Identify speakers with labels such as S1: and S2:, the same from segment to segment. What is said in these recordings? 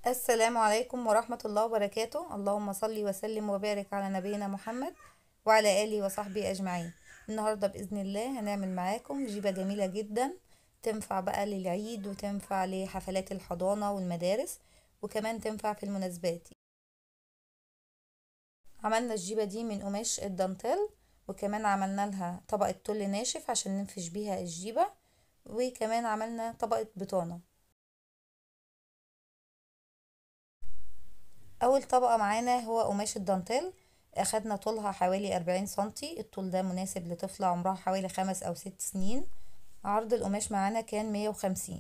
S1: السلام عليكم ورحمة الله وبركاته اللهم صل وسلم وبارك على نبينا محمد وعلى آله وصحبه أجمعين النهاردة بإذن الله هنعمل معاكم جيبة جميلة جدا تنفع بقى للعيد وتنفع لحفلات الحضانة والمدارس وكمان تنفع في المناسبات عملنا الجيبة دي من قماش الدانتيل وكمان عملنا لها طبقة تل ناشف عشان ننفش بيها الجيبة وكمان عملنا طبقة بطانة اول طبقة معانا هو قماش الدانتيل اخدنا طولها حوالي اربعين سنتي الطول ده مناسب لطفلة عمرها حوالي خمس او ست سنين عرض القماش معانا كان مية وخمسين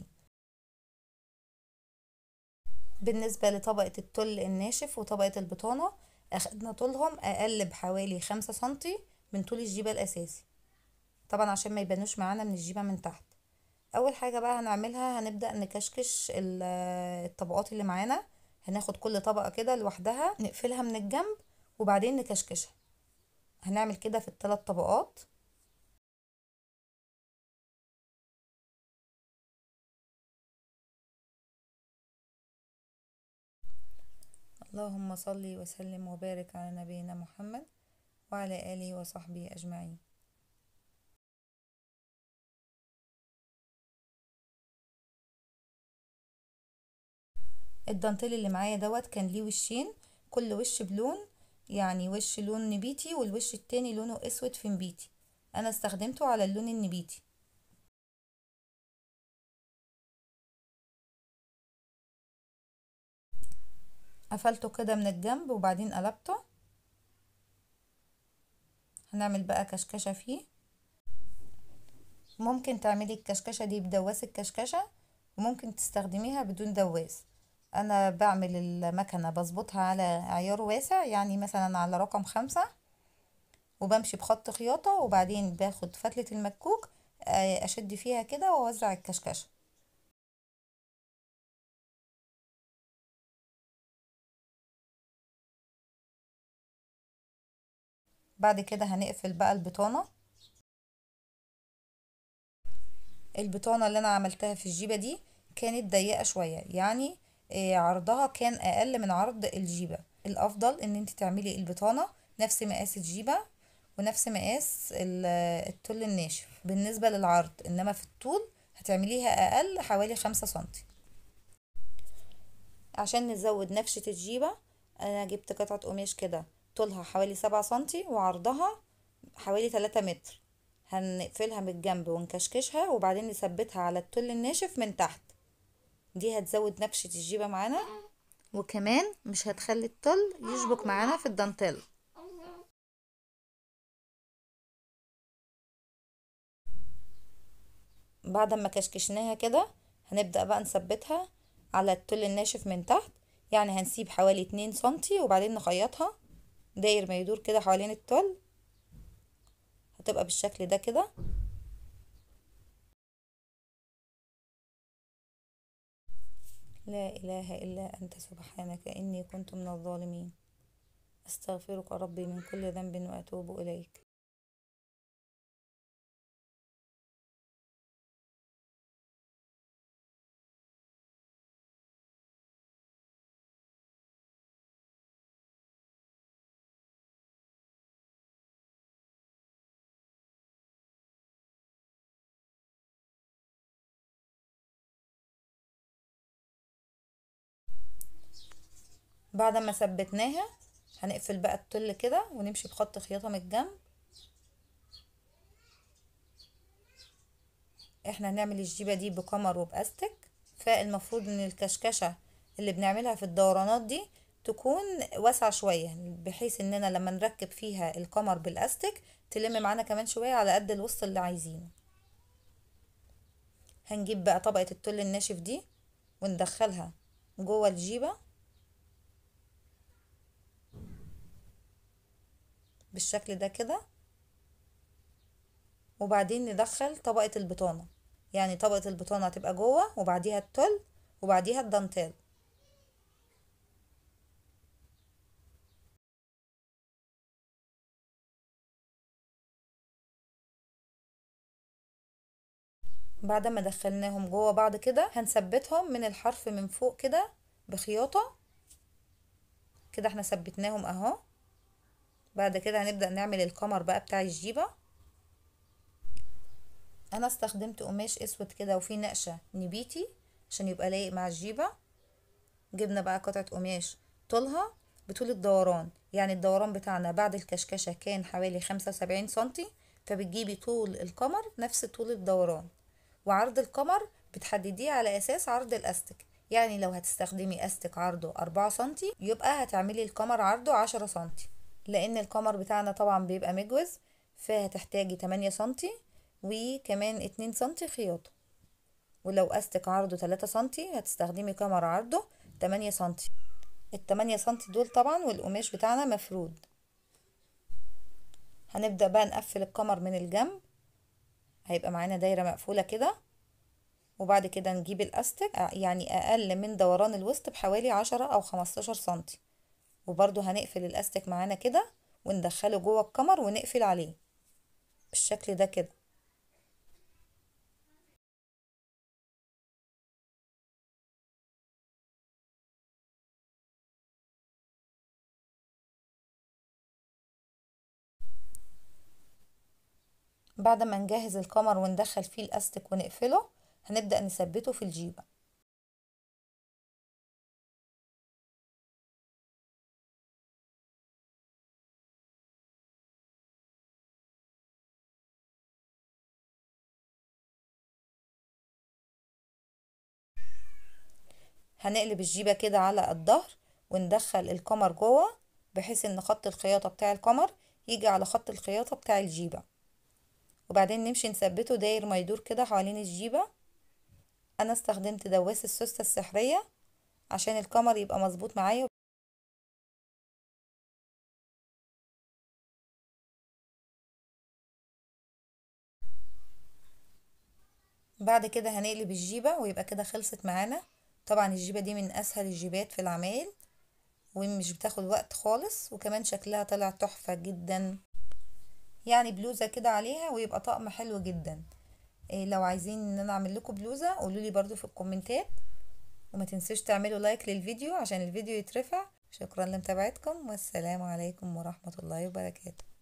S1: بالنسبة لطبقة التل الناشف وطبقة البطانة اخدنا طولهم اقل بحوالي خمسة سنتي من طول الجيبة الاساسي طبعا عشان ما يبانوش معانا من الجيبة من تحت اول حاجة بقى هنعملها هنبدأ نكشكش الطبقات اللي معانا هناخد كل طبقة كده لوحدها نقفلها من الجنب وبعدين نكشكشها هنعمل كده في الثلاث طبقات اللهم صل وسلم وبارك على نبينا محمد وعلى آله وصحبه أجمعين الدانتيل اللي معايا دوت كان ليه وشين كل وش بلون يعني وش لون نبيتي والوش التاني لونه اسود في نبيتي انا استخدمته على اللون النبيتي قفلته كده من الجنب وبعدين قلبته هنعمل بقى كشكشة فيه ممكن تعملي الكشكشة دي بدواس الكشكشة وممكن تستخدميها بدون دواس انا بعمل المكنة بظبطها على عيار واسع يعني مثلا على رقم خمسة وبمشي بخط خياطة وبعدين باخد فتلة المكوك اشد فيها كده واوزع الكشكشة بعد كده هنقفل بقى البطانة البطانة اللي انا عملتها في الجيبة دي كانت ضيقة شوية يعني عرضها كان اقل من عرض الجيبة الافضل ان انت تعملي البطانة نفس مقاس الجيبة ونفس مقاس التل الناشف بالنسبة للعرض انما في الطول هتعمليها اقل حوالي خمسة سنتي عشان نزود نفشة الجيبة انا جبت قطعة قماش كده طولها حوالي سبعة سنتي وعرضها حوالي تلاتة متر هنقفلها من الجنب ونكشكشها وبعدين نثبتها على التل الناشف من تحت دي هتزود نفشة الجيبة معانا وكمان مش هتخلي الطل يشبك معانا في الدانتيل بعد ما كشكشناها كده هنبدأ بقى نثبتها على التل الناشف من تحت يعني هنسيب حوالي اتنين سنتي وبعدين نخيطها داير ما يدور كده حوالين التل هتبقى بالشكل ده كده لا إله إلا أنت سبحانك إني كنت من الظالمين أستغفرك ربي من كل ذنب وأتوب إليك بعد ما ثبتناها هنقفل بقى التل كده ونمشي بخط خياطة من الجنب احنا هنعمل الجيبة دي بكمر وبأستك فالمفروض ان الكشكشة اللي بنعملها في الدورانات دي تكون واسعة شوية بحيث اننا لما نركب فيها الكمر بالاستك تلم معانا كمان شوية على قد الوسط اللي عايزينه هنجيب بقى طبقة التل الناشف دي وندخلها جوه الجيبة بالشكل ده كده وبعدين ندخل طبقة البطانة يعني طبقة البطانة هتبقى جوه وبعديها التل وبعديها الدانتيل بعد ما دخلناهم جوه بعض كده هنثبتهم من الحرف من فوق كده بخياطة كده احنا ثبتناهم اهو بعد كده هنبدأ نعمل القمر بقى بتاع الجيبة انا استخدمت قماش اسود كده وفيه نقشة نبيتي عشان يبقى لايق مع الجيبة جبنا بقى قطعة قماش طولها بطول الدوران يعني الدوران بتاعنا بعد الكشكشة كان حوالي خمسة وسبعين سنتي فبتجيبي طول القمر نفس طول الدوران وعرض القمر بتحدديه على اساس عرض الاستك يعني لو هتستخدمي استك عرضه أربعة سنتي يبقى هتعملي القمر عرضه عشرة سنتي لان القمر بتاعنا طبعا بيبقى مجوز فهتحتاجي تمانية سنتي وكمان اتنين سنتي خياطة ولو استك عرضه تلاتة سنتي هتستخدمي قمر عرضه تمانية سنتي التمانية سنتي دول طبعا والقماش بتاعنا مفرود هنبدأ بقى نقفل القمر من الجنب هيبقى معانا دايرة مقفولة كده وبعد كده نجيب الاستك يعني اقل من دوران الوسط بحوالي عشرة او خمستاشر سنتي وبرضو هنقفل الاستك معانا كده وندخله جوه القمر ونقفل عليه بالشكل ده كده بعد ما نجهز القمر وندخل فيه الاستك ونقفله هنبدأ نثبته في الجيبة هنقلب الجيبة كده على الظهر وندخل القمر جوه بحيث ان خط الخياطة بتاع القمر يجي على خط الخياطة بتاع الجيبة وبعدين نمشي نثبته داير ما يدور كده حوالين الجيبة انا استخدمت دواس السوستة السحرية عشان القمر يبقى مظبوط معايا بعد كده هنقلب الجيبة ويبقى كده خلصت معانا طبعا الجيبة دي من اسهل الجيبات في العمايل ومش بتاخد وقت خالص وكمان شكلها طلع تحفة جدا يعني بلوزة كده عليها ويبقى طقم حلو جدا إيه لو عايزين ان انا اعمل لكم بلوزة قولولي برضو في الكومنتات وما تنسوش تعملوا لايك للفيديو عشان الفيديو يترفع شكرا لمتابعتكم والسلام عليكم ورحمة الله وبركاته